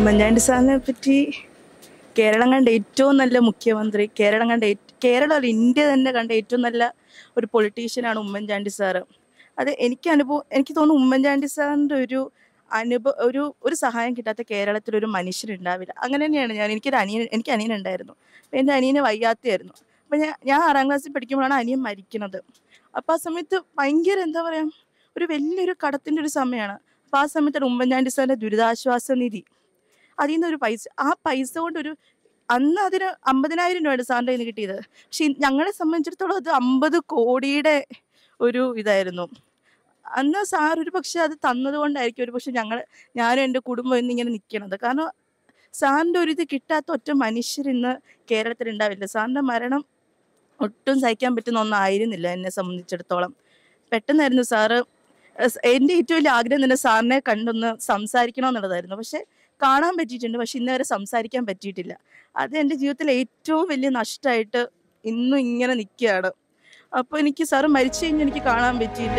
ഉമ്മൻചാണ്ടി സാറിനെ പറ്റി കേരളം കണ്ട ഏറ്റവും നല്ല മുഖ്യമന്ത്രി കേരളം കണ്ട ഏറ്റ്- കേരളം ഇന്ത്യ തന്നെ കണ്ട ഏറ്റവും നല്ല ഒരു പൊളിറ്റീഷ്യനാണ് ഉമ്മൻചാണ്ടി സാറ് അത് എനിക്ക് അനുഭവം എനിക്ക് തോന്നുന്നു ഉമ്മൻചാണ്ടി സാറിൻ്റെ ഒരു അനുഭവ ഒരു ഒരു സഹായം കിട്ടാത്ത കേരളത്തിൽ ഒരു മനുഷ്യരുണ്ടാവില്ല അങ്ങനെ തന്നെയാണ് ഞാൻ എനിക്കൊരു അനിയൻ എനിക്ക് അനിയനുണ്ടായിരുന്നു അപ്പം എൻ്റെ അനിയന് വയ്യാത്തയായിരുന്നു അപ്പം ഞാൻ ഞാൻ ആറാം ക്ലാസ്സിൽ പഠിക്കുമ്പോഴാണ് അനിയൻ മരിക്കുന്നത് അപ്പം ആ സമയത്ത് ഭയങ്കര എന്താ പറയുക ഒരു വലിയൊരു കടത്തിൻ്റെ ഒരു സമയമാണ് അപ്പോൾ ആ സമയത്താണ് ഉമ്മൻചാണ്ടി സാറിൻ്റെ ദുരിതാശ്വാസ നിധി അതിൽ നിന്ന് ഒരു പൈസ ആ പൈസ കൊണ്ട് ഒരു അന്ന് അതിന് അമ്പതിനായിരം രൂപയാണ് സാറിൻ്റെ കയ്യിൽ നിന്ന് കിട്ടിയത് പക്ഷെ ഇ- ഞങ്ങളെ സംബന്ധിച്ചിടത്തോളം അത് അമ്പത് കോടിയുടെ ഒരു ഇതായിരുന്നു അന്ന് സാർ ഒരു പക്ഷെ അത് തന്നത് കൊണ്ടായിരിക്കും ഒരു പക്ഷെ ഞങ്ങൾ ഞാനും എൻ്റെ കുടുംബം ഇന്ന് ഇങ്ങനെ നിൽക്കണത് കാരണം സാറിൻ്റെ ഒരു ഇത് കിട്ടാത്ത ഒറ്റ മനുഷ്യർ ഇന്ന് കേരളത്തിൽ ഉണ്ടാവില്ല സാറിൻ്റെ മരണം ഒട്ടും സഹിക്കാൻ പറ്റുന്ന ഒന്നായിരുന്നില്ല എന്നെ സംബന്ധിച്ചിടത്തോളം പെട്ടെന്നായിരുന്നു സാറ് എസ് എൻ്റെ ഏറ്റവും വലിയ ആഗ്രഹം തന്നെ സാറിനെ കണ്ടൊന്ന് സംസാരിക്കണം എന്നുള്ളതായിരുന്നു പക്ഷെ കാണാൻ പറ്റിയിട്ടുണ്ട് പക്ഷെ ഇന്ന് വരെ സംസാരിക്കാൻ പറ്റിയിട്ടില്ല അത് എൻ്റെ ജീവിതത്തിലെ ഏറ്റവും വലിയ നഷ്ടമായിട്ട് ഇന്നും ഇങ്ങനെ നിൽക്കുകയാണ് അപ്പോൾ എനിക്ക് സാറ് മരിച്ചു കഴിഞ്ഞാൽ എനിക്ക് കാണാൻ പറ്റിയില്ല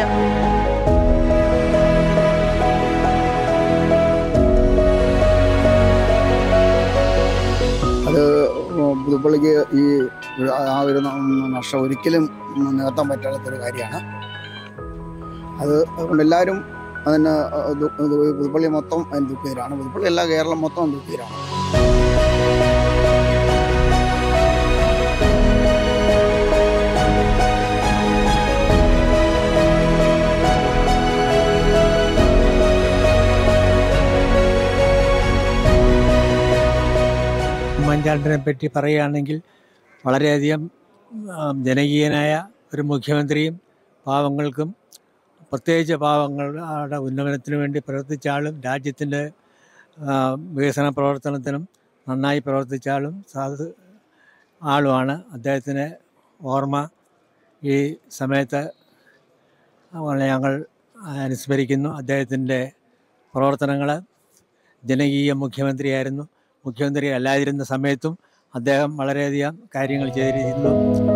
അത് പുതുപ്പള്ളിക്ക് ഈ ആ ഒരു ന- നഷ്ടം ഒരിക്കലും നികത്താൻ പറ്റാത്തൊരു കാര്യമാണ് അത് അതുകൊണ്ട് എല്ലാവരും അതിന് ദു- ദു- പുതുപ്പള്ളി മൊത്തം അതിന് ദുഃഖിതരാണ് പുതുപ്പള്ളി അല്ല കേരളം മൊത്തം ദുഃഖിതരാണ് ഉമ്മൻചാണ്ടിനെ പറ്റി പറയുകയാണെങ്കിൽ വളരെയധികം ആ, ജനകീയനായ ഒരു മുഖ്യമന്ത്രിയും പാവങ്ങൾക്കും പ്രത്യേകിച്ച് പാവങ്ങളുടെ ഉന്നമനത്തിന് വേണ്ടി പ്രവർത്തിച്ച ആളും രാജ്യത്തിൻ്റെ ആ, വികസന പ്രവർത്തനത്തിനും നന്നായി പ്രവർത്തിച്ച ആളും സാധു ആളുമാണ് അദ്ദേഹത്തിന് ഓർമ്മ ഈ സമയത്ത് വളരെ ഞങ്ങൾ അനുസ്മരിക്കുന്നു അദ്ദേഹത്തിൻ്റെ പ്രവർത്തനങ്ങൾ ജനകീയ മുഖ്യമന്ത്രിയായിരുന്നു മുഖ്യമന്ത്രി അല്ലാതിരുന്ന സമയത്തും അദ്ദേഹം വളരെയധികം കാര്യങ്ങൾ ചെയ്തിരുന്നു